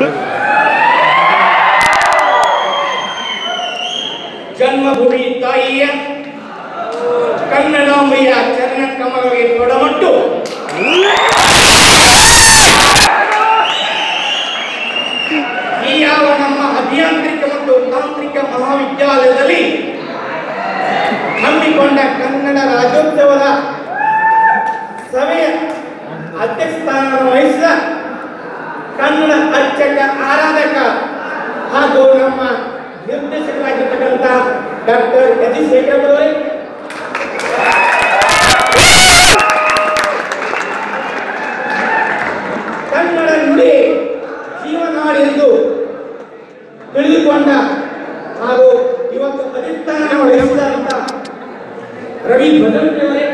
ಜನ್ಮಭೂಮಿ ತಾಯಿಯ ಕನ್ನಡಾಂಬೆಯ ಚರಣ ಕಮಲಗೆ ಕೊಡಮಟ್ಟು ಈ ಯಾವ ನಮ್ಮ ಅಭಿಯಾಂತ್ರಿಕ ಮತ್ತು ತಾಂತ್ರಿಕ ಮಹಾವಿದ್ಯಾಲಯದಲ್ಲಿ ಹಮ್ಮಿಕೊಂಡ ಕನ್ನಡ ರಾಜ್ಯೋತ್ಸವದ ಸಭೆಯ ಅಧ್ಯಕ್ಷ ಸ್ಥಾನವನ್ನು ವಹಿಸಿದ ಕನ್ನಡ ಅರ್ಚಕ ಆರಾಧಕ ಹಾಗೂ ನಮ್ಮ ನಿರ್ದೇಶಕರಾಗಿರ್ತಕ್ಕಂಥ ಡಾಕ್ಟರ್ ಯತಿಶೇಖರ್ ಅವರೇ ಕನ್ನಡ ನುಡಿ ಜೀವನಾಡಿ ಎಂದು ತಿಳಿದುಕೊಂಡ ಹಾಗೂ ಇವತ್ತು ಅಧಿಷ್ಠಾನ ವಹಿಸಿದಂತ ರವಿ ಭದ್ರವರೇ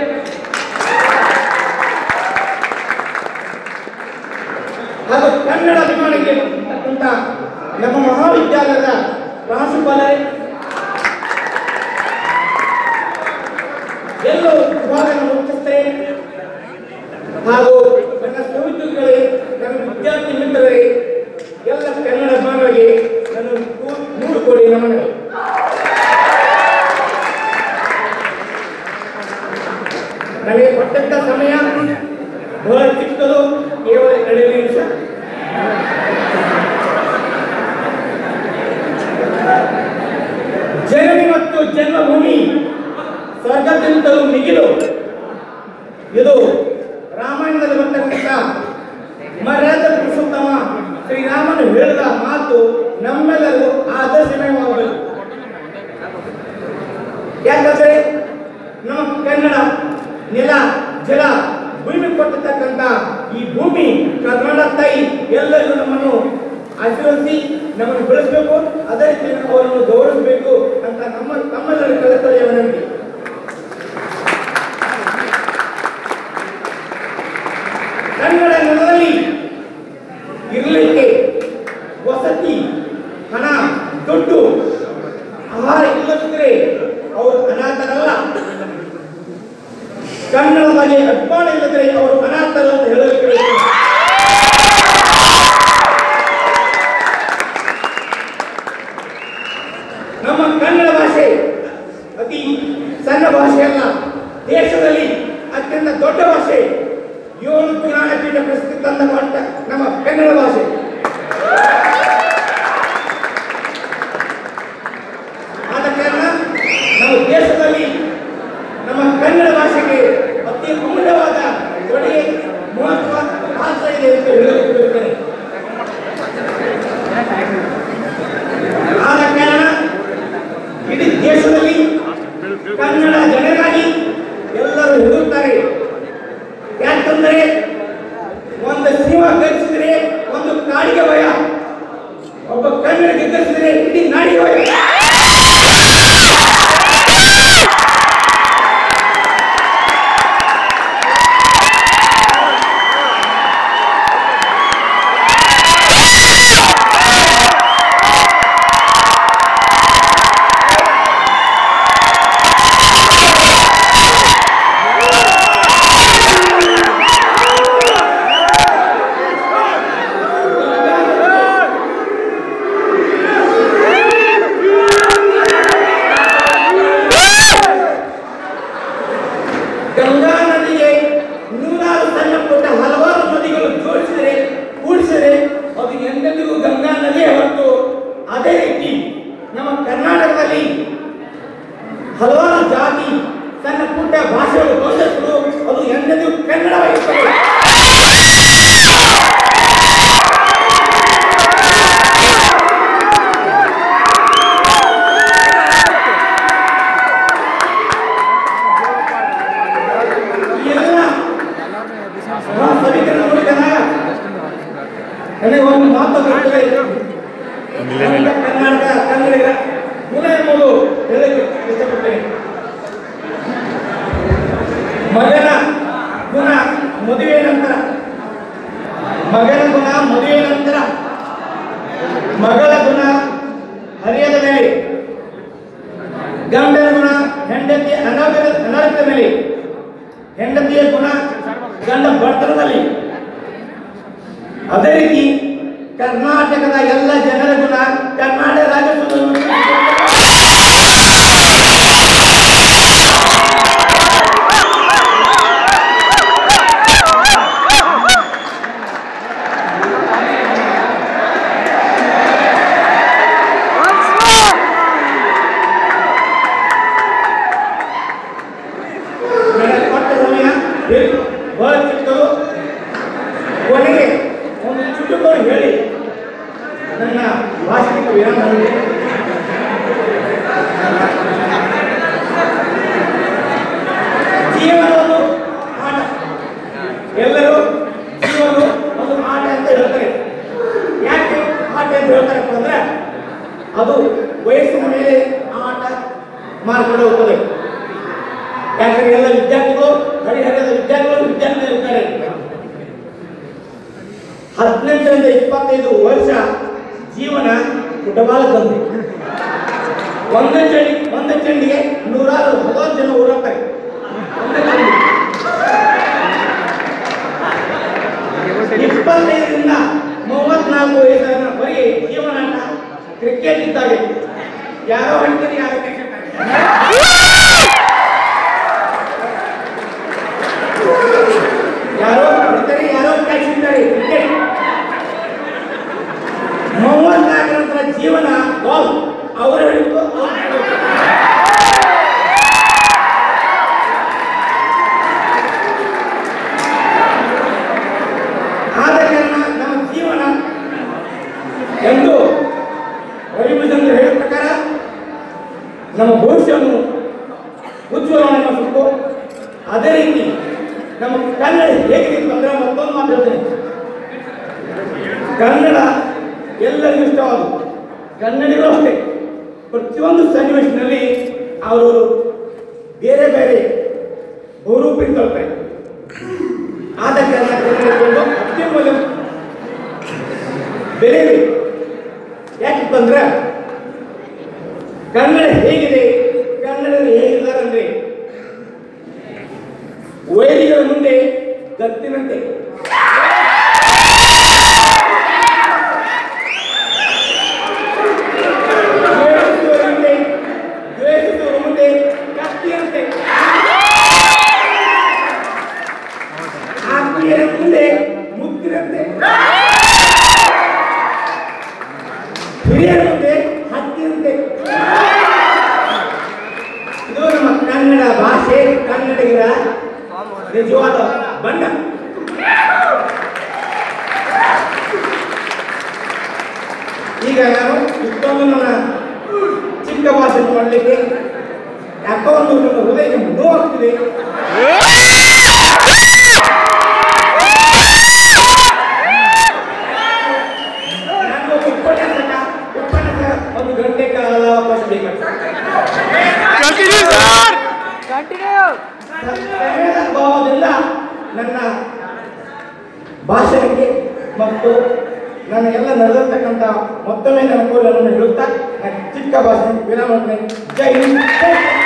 ಹಾಗೂ ಕನ್ನಡ ಅಭಿಮಾನಿಗೆ ಇರ್ತಕ್ಕಂಥ ನಮ್ಮ ಮಹಾವಿದ್ಯಾಲಯದ ಪ್ರಾಂಶುಪಾಲರೇ ಎಲ್ಲೋ ವಿಭಾಗದ ಮುಖ್ಯಸ್ಥರೇ ಹಾಗೂ ನನ್ನ ಸಹೋದ್ಯೋಗಿಗಳೇ ನನ್ನ ವಿದ್ಯಾರ್ಥಿ ಮಿತ್ರರೇ ಎಲ್ಲ ಕನ್ನಡ ಅಭಿಮಾನಿಗಳಿಗೆ ನನ್ನ ನೂ- ನೂರು ಕೋಟಿ ನಮನಗಳು ನನಗೆ ಕೊಟ್ಟಂತ ಸಮಯ ಬಹಳ ಚಿಕ್ಕದು ಕೇವಲ ಎರಡು ನಿಮಿಷ ಜನನಿ ಮತ್ತು ಜನ್ಮಭೂಮಿ ಸ್ವರ್ಗಕ್ಕಿಂತಲೂ ಮಿಗಿಲು ಇದು ರಾಮಾಯಣದಲ್ಲಿ ಬರ್ತಕ್ಕಂಥ ಮರ್ಯಾದ ಪುರುಷೋತ್ತಮ ಶ್ರೀರಾಮನು ಹೇಳಿದ ಮಾತು ನಮ್ಮೆಲ್ಲರೂ ಆದರ್ಶಮಯವಾಗಬೇಕು ಯಾಕಂದ್ರೆ ನಮ್ಮ ಕನ್ನಡ ನೆಲ ಜಲ ಭೂಮಿ ಕೊಟ್ಟಿರ್ತಕ್ಕಂಥ ಈ ಭೂಮಿ ಕರ್ನಾಟಕ ತಾಯಿ ಎಲ್ಲರಿಗೂ ನಮ್ಮನ್ನು ಆಶೀರ್ವದಿಸಿ ನಮ್ಮನ್ನು ಬೆಳೆಸಬೇಕು ಅದೇ ರೀತಿ ನಾವು ಅವರನ್ನು ಗೌರವಿಸಬೇಕು ಅಂತ ನಮ್ಮ ತಮ್ಮೆಲ್ಲರ ಕಳಕಳಿಯ ವಿನಂತಿ ಕನ್ನಡ ನೆಲದಲ್ಲಿ ಇರಲಿಕ್ಕೆ ವಸತಿ ಹಣ ದುಡ್ಡು ಆಹಾರ ಇಲ್ಲದಿದ್ದರೆ ಅವರು ಅನಾಥರಲ್ಲ ಕನ್ನಡ ಬಗ್ಗೆ ಅಭಿಮಾನ ಇಲ್ಲದ್ರೆ ಅವರು ಅನಾಥರು ಅಂತ ಹೇಳಲಿಕ್ಕೆ ಬಯಸ್ತೇನೆ. ನಮ್ಮ ಕನ್ನಡ ಭಾಷೆ ಅತಿ ಸಣ್ಣ ಭಾಷೆ ಅಲ್ಲ ದೇಶದಲ್ಲಿ ಅತ್ಯಂತ ದೊಡ್ಡ ಭಾಷೆ ಏಳು ಜ್ಞಾನಪೀಠ ಪ್ರಸಿದ್ಧಿ ತಂದ ಮಟ್ಟ ನಮ್ಮ ಕನ್ನಡ ಭಾಷೆ ಆದ ಕಾರಣ ನಾವು ದೇಶದಲ್ಲಿ ನಮ್ಮ ಕನ್ನಡ ಭಾಷೆಗೆ ಅತಿ ಅಮೂಲ್ಯವಾದ ಕೊಡುಗೆ ಮಹತ್ವ ಪಾತ್ರ ಇದೆ ಅಂತ ಹೇಳಲಿಕ್ಕೆ ಬಯಸ್ತೇನೆ. ಆದ ಕಾರಣ ಇಡೀ ದೇಶದಲ್ಲಿ ಕನ್ನಡ ಜನರಾಗಿ ಎಲ್ಲರೂ ಹೆದರುತ್ತಾರೆ ಯಾಕಂದರೆ ಒಂದು ಸಿಂಹ ಗರ್ಜಿಸಿದ್ರೆ ಒಂದು ಕಾಡಿಗೆ ಭಯ ಒಬ್ಬ ಕನ್ನಡ ಗೆದ್ದಿಸಿದ್ರೆ ಇಡೀ ನಾಡಿಗೆ ಭಯ ಗಂಗಾ ನದಿಗೆ ನೂರಾರು ಸಣ್ಣ ಪುಟ್ಟ ಹಲವಾರು ನದಿಗಳು ಜೋಡಿಸಿದರೆ ಕೂಡಿಸಿದರೆ ಅದು ಎಂದೆಂದಿಗೂ ಗಂಗಾ ನದಿಯೇ ಹೊರತು ಅದೇ ರೀತಿ ನಮ್ಮ ಕರ್ನಾಟಕದಲ್ಲಿ ಹಲವಾರು ಜಾತಿ ಸಣ್ಣ ಪುಟ್ಟ ಭಾಷೆಗಳು ಬಂದಷ್ಟು ಅದು ಎಂದೆಂದಿಗೂ ಕನ್ನಡವಾಗಿರ್ತದೆ ಈ ಎಲ್ಲ ನಾವು ಸಭಿಕರನ್ನು ನೋಡಿದಾಗ ನನಗೆ ಒಂದು ಮಾತು ಬರ್ತದೆ ನಮ್ಮ ಕರ್ನಾಟಕ ಕನ್ನಡಿಗರ ಗುಣ ಎಂಬುದು ಹೇಳಕ್ಕೆ ಇಷ್ಟಪಡ್ತೇನೆ ಮಗನ ಗುಣ ಮದುವೆ ನಂತರ ಮಗನ ಗುಣ ಮದುವೆ ನಂತರ ಮಗಳ ಗುಣ ಹರಿಯದ ಮೇಲೆ ಗಂಡನ ಗುಣ ಹೆಂಡತಿ ಅನಾಥ ಅನಾರೋಗ್ಯದ ಮೇಲೆ ಹೆಂಡತಿಯ ಗುಣ ಗಂಡ ಬಡತನದಲ್ಲಿ ಅದೇ ರೀತಿ ಕರ್ನಾಟಕ ಕರ್ನಾಟಕದ ಎಲ್ಲ ಜನರಿಗೂ ನಾ ಕರ್ನಾಟಕ ರಾಜ್ಯೋತ್ಸವ ನನಗೆ ಕೊಟ್ಟ ಸಮಯ ಬೇಕು. ಬಹಳ ಚಿಕ್ಕದು ಕೊನೆಗೆ ಒಂದು ಚುಟುಕು ಹೇಳಿ ನನ್ನ ಭಾಷಣಿಕ ವಿರಾಮದಲ್ಲಿ ಜೀವನ ಒಂದು ಆಟ ಎಲ್ಲರೂ ಜೀವನ ಒಂದು ಆಟ ಅಂತ ಹೇಳ್ತಾರೆ ಯಾಕೆ ಆಟ ಅಂತ ಹೇಳ್ತಾರಪ್ಪ ಅಂದ್ರೆ ಅದು ವಯಸ್ಸಿನ ಮೇಲೆ ಆಟ ಮಾರ್ಕೊಂಡು ಹೋಗ್ತದೆ ಯಾಕಂದ್ರೆ ಎಲ್ಲ ವಿದ್ಯಾರ್ಥಿಗಳು ಹರಿಹರದ ವಿದ್ಯಾರ್ಥಿಗಳು ವಿದ್ಯಾರ್ಥಿ ಇರ್ತಾರೆ ಹದಿನೆಂಟರಿಂದ ಇಪ್ಪತ್ತೈದು ವರ್ಷ ಜೀವನ ಫುಟ್ಬಾಲ್ ತಂದೆ ಒಂದೇ ಚಂಡಿ ಒಂದೇ ಚಂಡಿಗೆ ನೂರಾರು ಹಲವಾರು ಜನ ಓಡಾಡ್ತಾರೆ ಒಂದೇ ಚಂಡಿ ಇಪ್ಪತ್ತೈದರಿಂದ ಮೂವತ್ನಾಲ್ಕು ವಯಸ್ಸಿನವರೆಗೆ ಜೀವನಾಟ ಕ್ರಿಕೆಟ್ ಇದ್ದಾಗೆ ಯಾರೋ ಅಂತೀರಿ ಯಾರೋ ಯಾರೋ ಹೊಡಿತಾರೆ ಯಾರೋ ಕ್ಯಾಚ್ ಹಿಡಿತಾರೆ ಕ್ರಿಕೆಟ್ ಮೂವತ್ನಾಲ್ಕರ ನಂತರ ಜೀವನ ಬಾಲ್ ಅವರು ಹಿಡಿದು ಅವ್ರು ಹಿಡಿದು. ಆದ ಕಾರಣ ನಮ್ಮ ಜೀವನ ಎಂದು ರವಿಭೂಷಣರು ಹೇಳಿದ ಪ್ರಕಾರ ನಮ್ಮ ಭವಿಷ್ಯವನ್ನು ಉಜ್ವಲವನ್ನು ಮಾಡಿಸಬೇಕು ಅದೇ ರೀತಿ ನಮ್ಮ ಕನ್ನಡ ಹೇಗಿತ್ತು ಅಂದ್ರೆ ಮತ್ತೊಂದು ಮಾತು ಹೇಳ್ತೇನೆ ಕನ್ನಡ ಎಲ್ಲರಿಗೂ ಇಷ್ಟವಾದ ಕನ್ನಡಿಗರು ಅಷ್ಟೇ ಪ್ರತಿಯೊಂದು ಸನ್ನಿವೇಶದಲ್ಲಿ ಅವರು ಬೇರೆ ಬೇರೆ ಬಹುರೂಪಿರ್ತಾರೆ ಆದ ಕಾರಣ ಕನ್ನಡಕ್ಕೊಂದು ಅತ್ಯಮೂಲ್ಯ ಬೆಲೆ ಇದೆ ಯಾಕಂದ್ರೆ ಕನ್ನಡ ಹೇಗಿದೆ ಕನ್ನಡದಲ್ಲಿ ಹೇಗಿದ್ದಾರೆ ಅಂದ್ರೆ ವೈರಿಗಳ ಮುಂದೆ ಗತ್ತಿನಂತೆ ದ್ವೇಷಿಸುವವರ ಮುಂದೆ ದ್ವೇಷಿಸುವವರ ಮುಂದೆ ಕತ್ತಿಯಂತೆ ಆತ್ಮೀಯರ ಮುಂದೆ ಮುತ್ತಿನಂತೆ ಹಿರಿಯರ ಮುಂದೆ ಹತ್ತಿರಂತೆ ಇದು ನಮ್ಮ ಕನ್ನಡ ಭಾಷೆ ಕನ್ನಡಿಗರ ನಿಜವಾದ ಬಣ್ಣ ಈಗ ನಾನು ಇಷ್ಟೊಂದು ನನ್ನ ಚಿಕ್ಕ ಭಾಷೆ ಮಾಡಲಿಕ್ಕೆ ಯಾಕೋ ಒಂದು ನನ್ನ ಹೃದಯಕ್ಕೆ ನೋವಾಗ್ತಿದೆ ನಾನು ಉಪನ್ಯಾಸಕ ಉಪನ್ಯಾಸ ಒಂದು ಗಂಟೆ ಕಾಲ ಅವಕಾಶ ಬೇಕಾಗ್ತದೆ Continue, sir! ಸಮಯದ ಅಭಾವದಿಂದ ನನ್ನ ಭಾಷಣಕ್ಕೆ ಮತ್ತು ನನ್ನ ಎಲ್ಲ ನಡೆದಿರ್ತಕ್ಕಂಥ ಮತ್ತೊಮ್ಮೆ ನನ್ನ ಕೋಲನ್ನು ಹೇಳುತ್ತಾ ನನ್ನ ಚಿಕ್ಕ ಭಾಷಣ ವಿರಾಮ ಮಾಡ್ತೇನೆ. ಜೈ ಹಿಂದ್ ಜೈ ಕರ್ನಾಟಕ.